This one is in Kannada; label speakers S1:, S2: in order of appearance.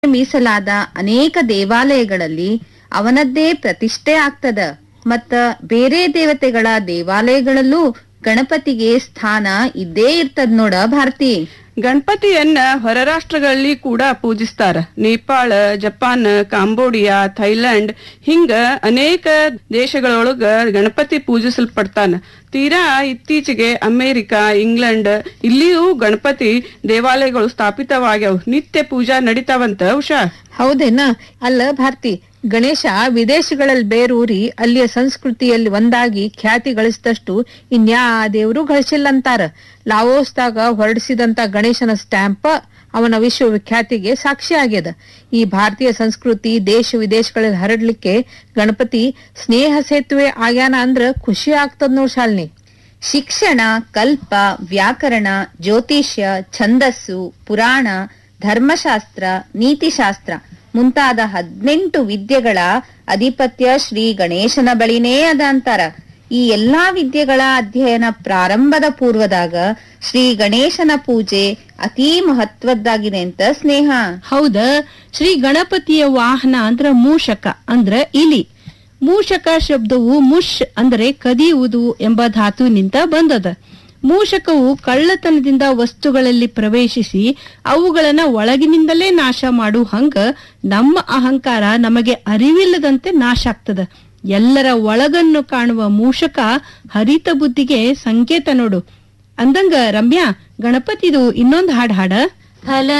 S1: ಮೀಸಲಾದ ಅನೇಕ ದೇವಾಲಯಗಳಲ್ಲಿ ಅವನದ್ದೇ ಪ್ರತಿಷ್ಠೆ ಆಗ್ತದ ಮತ್ತ ಬೇರೆ ದೇವತೆಗಳ ದೇವಾಲಯಗಳಲ್ಲೂ ಗಣಪತಿಗೆ ಸ್ಥಾನ ಇದ್ದೇ ಇರ್ತದ ನೋಡ ಭಾರತಿ
S2: ಗಣಪತಿಯನ್ನ ಹೊರ ರಾಷ್ಟ್ರಗಳಲ್ಲಿ ಕೂಡ ಪೂಜಿಸ್ತಾರ ನೇಪಾಳ ಜಪಾನ್ ಕಾಂಬೋಡಿಯಾ ಥೈಲ್ಯಾಂಡ್ ಹಿಂಗ ಅನೇಕ ದೇಶಗಳೊಳಗ ಗಣಪತಿ ಪೂಜಿಸಲ್ಪಡ್ತಾನ ತೀರಾ ಇತ್ತೀಚೆಗೆ ಅಮೆರಿಕ ಇಂಗ್ಲೆಂಡ್ ಇಲ್ಲಿಯೂ ಗಣಪತಿ ದೇವಾಲಯಗಳು ಸ್ಥಾಪಿತವಾಗ್ಯಾವ ನಿತ್ಯ ಪೂಜಾ ನಡೀತಾವಂತ ಉಷಾ
S3: ಹೌದೇನ ಅಲ್ಲ ಭಾರತಿ ಗಣೇಶ ವಿದೇಶಗಳಲ್ಲಿ ಬೇರೂರಿ ಅಲ್ಲಿಯ ಸಂಸ್ಕೃತಿಯಲ್ಲಿ ಒಂದಾಗಿ ಖ್ಯಾತಿ ಗಳಿಸಿದಷ್ಟು ಇನ್ಯಾ ದೇವರು ಗಳಿಸಿಲ್ಲ ಅಂತಾರ ಲಾವೋಸ್ದಾಗ ಹೊರಡಿಸಿದಂತ ಗಣೇಶನ ಸ್ಟ್ಯಾಂಪ್ ಅವನ ವಿಶ್ವವಿಖ್ಯಾತಿಗೆ ಸಾಕ್ಷಿ ಆಗ್ಯದ ಈ ಭಾರತೀಯ ಸಂಸ್ಕೃತಿ ದೇಶ ವಿದೇಶಗಳಲ್ಲಿ ಹರಡ್ಲಿಕ್ಕೆ ಗಣಪತಿ ಸ್ನೇಹ ಸೇತುವೆ ಆಗ್ಯಾನ ಅಂದ್ರ ಖುಷಿ ಆಗ್ತದ ನೋಡ್ ಶಾಲಿನಿ
S1: ಶಿಕ್ಷಣ ಕಲ್ಪ ವ್ಯಾಕರಣ ಜ್ಯೋತಿಷ್ಯ ಛಂದಸ್ಸು ಪುರಾಣ ಧರ್ಮಶಾಸ್ತ್ರ ನೀತಿಶಾಸ್ತ್ರ ಮುಂತಾದ ಹದಿನೆಂಟು ವಿದ್ಯೆಗಳ ಅಧಿಪತ್ಯ ಶ್ರೀ ಗಣೇಶನ ಬಳಿನೇ ಅದ ಅಂತಾರ ಈ ಎಲ್ಲಾ ವಿದ್ಯೆಗಳ ಅಧ್ಯಯನ ಪ್ರಾರಂಭದ ಪೂರ್ವದಾಗ ಶ್ರೀ ಗಣೇಶನ ಪೂಜೆ ಅತೀ ಮಹತ್ವದ್ದಾಗಿದೆ ಅಂತ ಸ್ನೇಹ
S4: ಹೌದ ಶ್ರೀ ಗಣಪತಿಯ ವಾಹನ ಅಂದ್ರ ಮೂಷಕ ಅಂದ್ರ ಇಲಿ ಮೂಷಕ ಶಬ್ದವು ಮುಷ್ ಅಂದ್ರೆ ಕದಿಯುವುದು ಎಂಬ ಧಾತುವಿನಿಂದ ಬಂದದ ಮೂಷಕವು ಕಳ್ಳತನದಿಂದ ವಸ್ತುಗಳಲ್ಲಿ ಪ್ರವೇಶಿಸಿ ಅವುಗಳನ್ನ ಒಳಗಿನಿಂದಲೇ ನಾಶ ಮಾಡು ಹಂಗ ನಮ್ಮ ಅಹಂಕಾರ ನಮಗೆ ಅರಿವಿಲ್ಲದಂತೆ ನಾಶ ಆಗ್ತದ ಎಲ್ಲರ ಒಳಗನ್ನು ಕಾಣುವ ಮೂಷಕ ಹರಿತ ಬುದ್ಧಿಗೆ ಸಂಕೇತ ನೋಡು ಅಂದಂಗ ರಮ್ಯಾ ಗಣಪತಿದು ಇನ್ನೊಂದ್ ಹಾಡ್ ಹಾಡ
S1: ಫಲ